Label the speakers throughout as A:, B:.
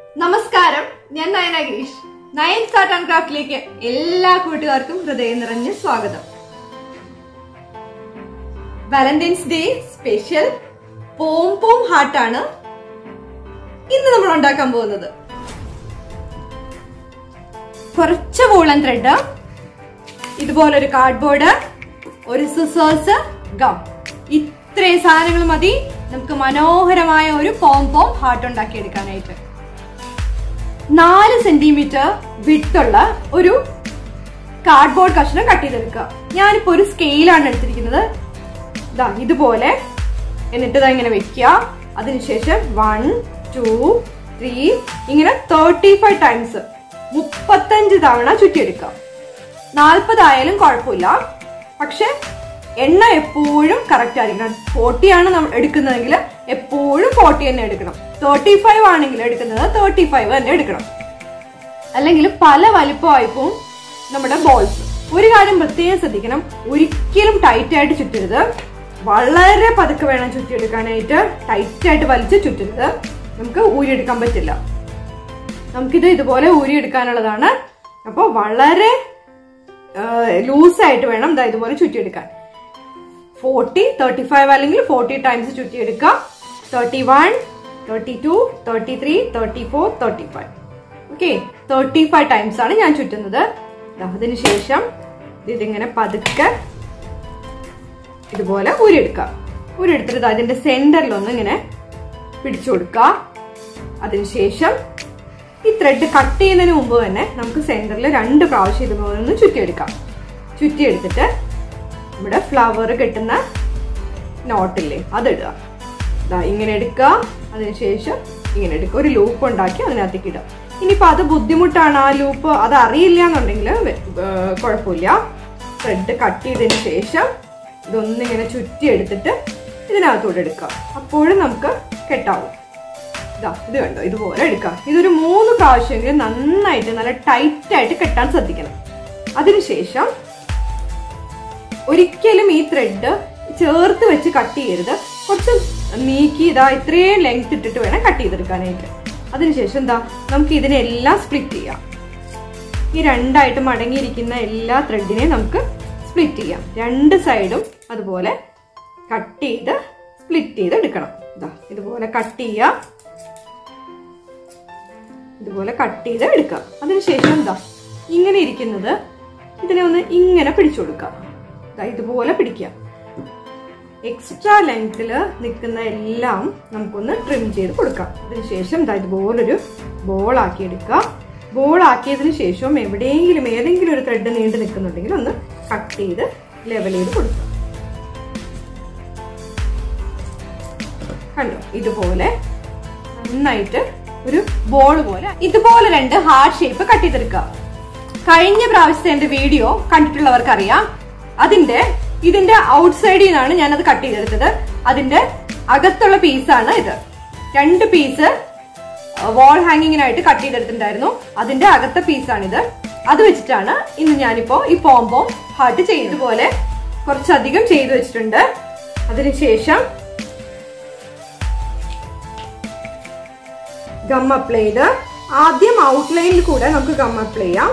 A: നമസ്കാരം ഞാൻ Nayana Girish Nayan art and ക്രാഫ്റ്റിലേക്ക് എല്ലാ കൂട്ടുകാർക്കും ഹൃദയം നിറഞ്ഞ സ്വാഗതം വാലന്റൈൻസ് ഡേ സ്പെഷ്യൽ പോം പോം ഹാർട്ടാണ് ഇന്ന് നമ്മൾ ഉണ്ടാക്കാൻ പോകുന്നത് കുറച്ച് വൂളൻ ത്രെഡ് ഇതുപോലൊരു കാർഡ്ബോർഡ് ഒരു സിസേഴ്സ് ഗം ഇത്രയും സാധനങ്ങൾ മതി നമുക്ക് മനോഹരമായ ഒരു പോം പോം ഹാർട്ട് ഉണ്ടാക്കിയെടുക്കാനായിട്ട് നാല് സെന്റിമീറ്റർ വിട്ടുള്ള ഒരു കാർഡ്ബോർഡ് കഷ്ണം കട്ട് ചെയ്തെടുക്കുക ഞാനിപ്പോ ഒരു സ്കെയിലാണ് എടുത്തിരിക്കുന്നത് ദാ ഇതുപോലെ എന്നിട്ട് ഇതാ ഇങ്ങനെ വെക്കുക അതിനുശേഷം വൺ ടു ത്രീ ഇങ്ങനെ തേർട്ടി ഫൈവ് ടൈംസ് മുപ്പത്തഞ്ച് തവണ ചുറ്റിയെടുക്കുക നാൽപ്പതായാലും കുഴപ്പമില്ല പക്ഷെ എണ്ണ എപ്പോഴും കറക്റ്റ് ആയിരിക്കണം ഫോർട്ടി ആണ് നമ്മൾ എടുക്കുന്നതെങ്കിൽ എപ്പോഴും ഫോർട്ടി തന്നെ എടുക്കണം തേർട്ടി ഫൈവ് ആണെങ്കിൽ എടുക്കുന്നത് തേർട്ടി ഫൈവ് തന്നെ എടുക്കണം അല്ലെങ്കിൽ പല വലിപ്പമായിപ്പോവും നമ്മുടെ ബോൾസ് ഒരു കാര്യം പ്രത്യേകം ശ്രദ്ധിക്കണം ഒരിക്കലും ടൈറ്റ് ആയിട്ട് ചുറ്റരുത് വളരെ പതുക്കെ വേണം ചുറ്റിയെടുക്കാനായിട്ട് ടൈറ്റ് ആയിട്ട് വലിച്ച് ചുറ്റരുത് നമുക്ക് ഊരിയെടുക്കാൻ പറ്റില്ല നമുക്കിത് ഇതുപോലെ ഊരിയെടുക്കാനുള്ളതാണ് അപ്പോൾ വളരെ ലൂസായിട്ട് വേണം ഇതാ ഇതുപോലെ ചുറ്റിയെടുക്കാൻ ഫോർട്ടി തേർട്ടി ഫൈവ് അല്ലെങ്കിൽ ഫോർട്ടി ടൈംസ് ചുറ്റിയെടുക്കുക thirty one thirty two thirty three thirty four thirty five okay thirty five times ആണ് ഞാൻ ചുറ്റുന്നത് അതിന് ശേഷം ഇതിങ്ങനെ പതുക്കെ ഇതുപോലെ ഊരിയെടുക്കുക ഊരിയെടുത്തിട്ട് അതിന്റെ സെന്ററിലൊന്ന് ഇങ്ങനെ പിടിച്ചു കൊടുക്കുക അതിനുശേഷം ഈ ത്രെഡ് കട്ട് ചെയ്യുന്നതിന് മുമ്പ് തന്നെ നമുക്ക് സെന്ററിൽ രണ്ട് പ്രാവശ്യം ഇതുപോലെ ഒന്ന് ചുറ്റിയെടുക്കാം ചുറ്റിയെടുത്തിട്ട് നമ്മുടെ ഫ്ലവർ കെട്ടുന്ന നോട്ടില്ലേ അതിടുക ദാ ഇങ്ങനെ എടുക്കുക അതിനുശേഷം ഇങ്ങനെ എടുക്കുക ഒരു ലൂപ്പ് ഉണ്ടാക്കി അതിനകത്തേക്ക് ഇടുക ഇനിയിപ്പോൾ അത് ബുദ്ധിമുട്ടാണ് ആ ലൂപ്പ് അത് അറിയില്ല എന്നുണ്ടെങ്കിൽ കുഴപ്പമില്ല ത്രെഡ് കട്ട് ചെയ്തതിന് ശേഷം ഇതൊന്നിങ്ങനെ ചുറ്റി എടുത്തിട്ട് ഇതിനകത്തൂടെ എടുക്കുക അപ്പോഴും നമുക്ക് കെട്ടാവും ഇതാ ഇത് കണ്ടോ ഇതുപോലെ എടുക്കാം ഇതൊരു മൂന്ന് പ്രാവശ്യമെങ്കിലും നന്നായിട്ട് നല്ല ടൈറ്റ് ആയിട്ട് കെട്ടാൻ ശ്രദ്ധിക്കണം അതിനുശേഷം ഒരിക്കലും ഈ ത്രെഡ് ചേർത്ത് വെച്ച് കട്ട് ചെയ്യരുത് കുറച്ച് നീക്കി ഇതാ ഇത്രയും ലെങ്ത് ഇട്ടിട്ട് വേണം കട്ട് ചെയ്തെടുക്കാനായിട്ട് അതിനുശേഷം എന്താ നമുക്ക് ഇതിനെല്ലാം സ്പ്ലിറ്റ് ചെയ്യാം ഈ രണ്ടായിട്ട് മടങ്ങിയിരിക്കുന്ന എല്ലാ ത്രെഡിനെയും നമുക്ക് സ്പ്ലിറ്റ് ചെയ്യാം രണ്ട് സൈഡും അതുപോലെ കട്ട് ചെയ്ത് സ്പ്ലിറ്റ് ചെയ്ത് എടുക്കണം ഇതാ ഇതുപോലെ കട്ട് ചെയ്യാം ഇതുപോലെ കട്ട് ചെയ്ത് എടുക്കാം അതിനുശേഷം എന്താ ഇങ്ങനെ ഇരിക്കുന്നത് ഇതിനെ ഒന്ന് ഇങ്ങനെ പിടിച്ചു കൊടുക്കാം ഇതുപോലെ പിടിക്കാം എക്സ്ട്രാ ലെങ്ത്തിൽ നിൽക്കുന്ന എല്ലാം നമുക്കൊന്ന് ട്രിം ചെയ്ത് കൊടുക്കാം അതിനുശേഷം ഇതാ ഇതുപോലൊരു ബോൾ ആക്കി എടുക്കുക ബോൾ ആക്കിയതിന് ശേഷം എവിടെയെങ്കിലും ഏതെങ്കിലും ഒരു ത്രെഡ് നീണ്ടു നിൽക്കുന്നുണ്ടെങ്കിൽ ഒന്ന് കട്ട് ചെയ്ത് ലെവൽ ചെയ്ത് കൊടുക്കുക കണ്ടോ ഇതുപോലെ നന്നായിട്ട് ഒരു ബോൾ പോലെ ഇതുപോലെ രണ്ട് ഹാർട്ട് ഷേപ്പ് കട്ട് ചെയ്തെടുക്കുക കഴിഞ്ഞ പ്രാവശ്യത്തെ എന്റെ വീഡിയോ കണ്ടിട്ടുള്ളവർക്ക് അറിയാം അതിന്റെ ഇതിന്റെ ഔട്ട്സൈഡിൽ നിന്നാണ് ഞാനത് കട്ട് ചെയ്തെടുത്തത് അതിന്റെ അകത്തുള്ള പീസാണ് ഇത് രണ്ട് പീസ് വാൾ ഹാങ്ങിങ്ങിനായിട്ട് കട്ട് ചെയ്തെടുത്തിട്ടുണ്ടായിരുന്നു അതിന്റെ അകത്തെ പീസാണിത് അത് വെച്ചിട്ടാണ് ഇന്ന് ഞാനിപ്പോ ഈ പോംപോം ഹാർട്ട് ചെയ്തതുപോലെ കുറച്ചധികം ചെയ്തു വെച്ചിട്ടുണ്ട് അതിനുശേഷം ഗം അപ്ലൈ ചെയ്ത് ആദ്യം ഔട്ട്ലൈനിൽ കൂടെ നമുക്ക് ഗം അപ്ലൈ ചെയ്യാം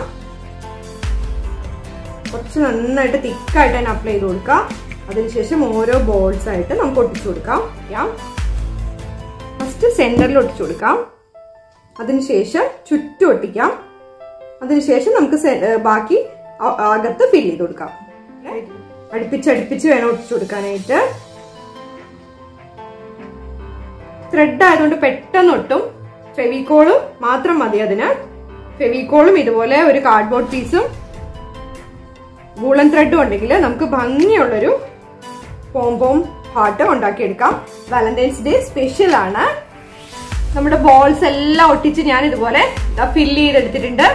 A: കുറച്ച് നന്നായിട്ട് തിക്കായിട്ട് തന്നെ അപ്ലൈ ചെയ്ത് കൊടുക്കാം അതിനുശേഷം ഓരോ ബോൾസ് ആയിട്ട് നമുക്ക് ഒട്ടിച്ചു കൊടുക്കാം ഫസ്റ്റ് സെന്ററിൽ ഒട്ടിച്ചു കൊടുക്കാം അതിനുശേഷം ചുറ്റും ഒട്ടിക്കാം അതിനുശേഷം നമുക്ക് ബാക്കി അകത്ത് ഫിൽ ചെയ്ത് കൊടുക്കാം അടുപ്പിച്ച് അടുപ്പിച്ച് വേണം ഒട്ടിച്ചു കൊടുക്കാനായിട്ട് ത്രെഡ് ആയതുകൊണ്ട് പെട്ടെന്ന് ഒട്ടും ഫെവിക്കോളും മാത്രം മതി അതിന് ഫെവിക്കോളും ഇതുപോലെ ഒരു കാർഡ്ബോർഡ് പീസും വൂളൻ ത്രെഡും ഉണ്ടെങ്കിൽ നമുക്ക് ഭംഗിയുള്ളൊരു പോംപോം ഹാർട്ട് ഉണ്ടാക്കിയെടുക്കാം വാലന്റൈൻസ് ഡേ സ്പെഷ്യൽ ആണ് നമ്മുടെ ബോൾസ് എല്ലാം ഒട്ടിച്ച് ഞാൻ ഇതുപോലെ ഫില്ല് ചെയ്തെടുത്തിട്ടുണ്ട്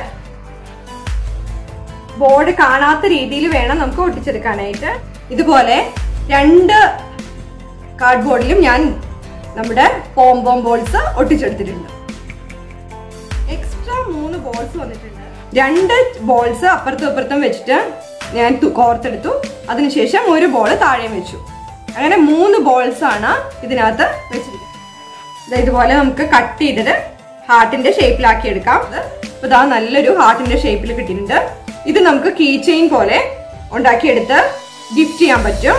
A: ബോർഡ് കാണാത്ത രീതിയിൽ വേണം നമുക്ക് ഒട്ടിച്ചെടുക്കാനായിട്ട് ഇതുപോലെ രണ്ട് കാർഡ്ബോർഡിലും ഞാൻ നമ്മുടെ പോംപോം ബോൾസ് ഒട്ടിച്ചെടുത്തിട്ടുണ്ട് എക്സ്ട്രാ മൂന്ന് ബോൾസ് വന്നിട്ടുണ്ട് രണ്ട് ബോൾസ് അപ്പുറത്തും അപ്പുറത്തും വെച്ചിട്ട് ഞാൻ കോർത്തെടുത്തു അതിനുശേഷം ഒരു ബോൾ താഴെയും വെച്ചു അങ്ങനെ മൂന്ന് ബോൾസ് ആണ് ഇതിനകത്ത് വെച്ചിരിക്കുന്നത് ഇതുപോലെ നമുക്ക് കട്ട് ചെയ്തിട്ട് ഹാർട്ടിന്റെ ഷേപ്പിലാക്കി എടുക്കാം അപ്പൊ ഇതാ നല്ലൊരു ഹാർട്ടിന്റെ ഷേപ്പിൽ കിട്ടിയിട്ടുണ്ട് ഇത് നമുക്ക് കീ ചെയിൻ പോലെ ഉണ്ടാക്കിയെടുത്ത് ഗിഫ്റ്റ് ചെയ്യാൻ പറ്റും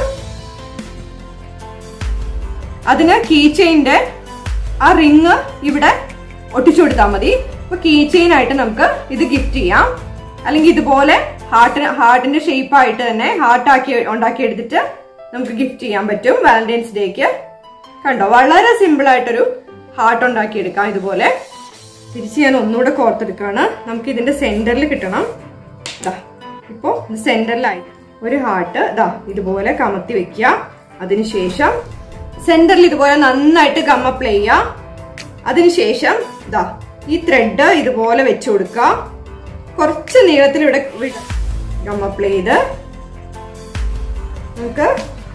A: അതിന് കീ ചെയിന്റെ ആ റിങ് ഇവിടെ ഒട്ടിച്ചു കൊടുത്താൽ മതി അപ്പൊ കീ ചെയിൻ ആയിട്ട് നമുക്ക് ഇത് ഗിഫ്റ്റ് ചെയ്യാം അല്ലെങ്കിൽ ഇതുപോലെ ഹാർട്ടിന് ഹാർട്ടിന്റെ ഷേപ്പ് ആയിട്ട് തന്നെ ഹാർട്ട് ആക്കി ഉണ്ടാക്കി എടുത്തിട്ട് നമുക്ക് ഗിഫ്റ്റ് ചെയ്യാൻ പറ്റും വാലന്റൈൻസ് ഡേക്ക് കണ്ടോ വളരെ സിമ്പിൾ ആയിട്ടൊരു ഹാർട്ട് ഉണ്ടാക്കി എടുക്കാം ഇതുപോലെ തിരിച്ച് ഞാൻ ഒന്നുകൂടെ കോർത്തെടുക്കാണ് നമുക്ക് ഇതിന്റെ സെന്ററിൽ കിട്ടണം ദാ ഇപ്പോ ഇത് സെന്ററിലായി ഒരു ഹാർട്ട് ദാ ഇതുപോലെ കമത്തി വെക്കുക അതിനുശേഷം സെന്ററിൽ ഇതുപോലെ നന്നായിട്ട് ഗം അപ്ലൈ ചെയ്യുക അതിനുശേഷം ദാ ഈ ത്രെഡ് ഇതുപോലെ വെച്ചു കൊടുക്കുക കുറച്ച് നീളത്തിൽ ഇവിടെ ഗം അപ്ലൈ ചെയ്ത് നമുക്ക്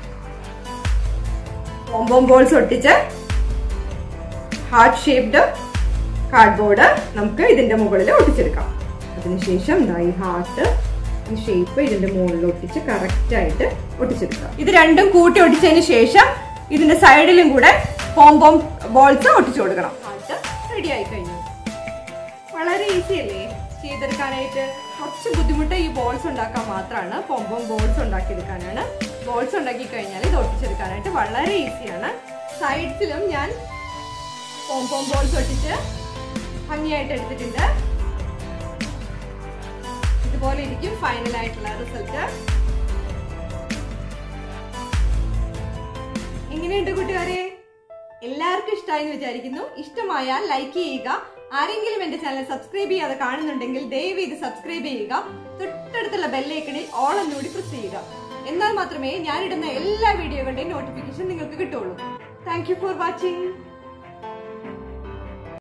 A: ബോംബോം ബോൾസ് ഒട്ടിച്ച് ഹാർട്ട് ഷേപ്ഡ് കാർഡ്ബോർഡ് നമുക്ക് ഇതിന്റെ മുകളിൽ ഒട്ടിച്ചെടുക്കാം അതിനുശേഷം ദാ ഈ ഹാർട്ട് ഈ ഷേപ്പ് ഇതിന്റെ മുകളിൽ ഒട്ടിച്ച് കറക്റ്റ് ആയിട്ട് ഒട്ടിച്ചെടുക്കാം ഇത് രണ്ടും കൂട്ടി ഒട്ടിച്ചതിന് ശേഷം ഇതിന്റെ സൈഡിലും കൂടെ പോംപോം ബോൾസ് ഒട്ടിച്ചു കൊടുക്കണം ഹാർട്ട് റെഡി ആയി കഴിഞ്ഞു വളരെ ഈസി അല്ലേ ചെയ്തെടുക്കാനായിട്ട് കുറച്ച് ബുദ്ധിമുട്ട് ഈ ബോൾസ് ഉണ്ടാക്കാൻ മാത്രമാണ് പോംപോം ബോൾസ് ഉണ്ടാക്കിയെടുക്കാനാണ് ബോൾസ് ഉണ്ടാക്കി കഴിഞ്ഞാൽ ഇത് ഒട്ടിച്ചെടുക്കാനായിട്ട് വളരെ ഈസിയാണ് സൈഡ്സിലും ഞാൻ പോംപോം ബോൾസ് ഒട്ടിച്ച് ഭംഗിയായിട്ട് എടുത്തിട്ടുണ്ട് ഇതുപോലെ ഇരിക്കും ഫൈനൽ ആയിട്ടുള്ള റിസൾട്ട് എങ്ങനെയുണ്ട് കൂട്ടുകാരെ എല്ലാവർക്കും ഇഷ്ടമായി എന്ന് വിചാരിക്കുന്നു ഇഷ്ടമായാൽ ലൈക്ക് ചെയ്യുക ആരെങ്കിലും എന്റെ ചാനൽ സബ്സ്ക്രൈബ് ചെയ്യാതെ കാണുന്നുണ്ടെങ്കിൽ ദയവ് ഇത് സബ്സ്ക്രൈബ് ചെയ്യുക തൊട്ടടുത്തുള്ള ബെല്ലൈക്കണിൽ ഓൾ എന്നുകൂടി പ്രസ് ചെയ്യുക എന്നാൽ മാത്രമേ ഞാനിടുന്ന എല്ലാ വീഡിയോകളുടെയും നോട്ടിഫിക്കേഷൻ നിങ്ങൾക്ക് കിട്ടുള്ളൂ താങ്ക് യു ഫോർ വാച്ചിങ്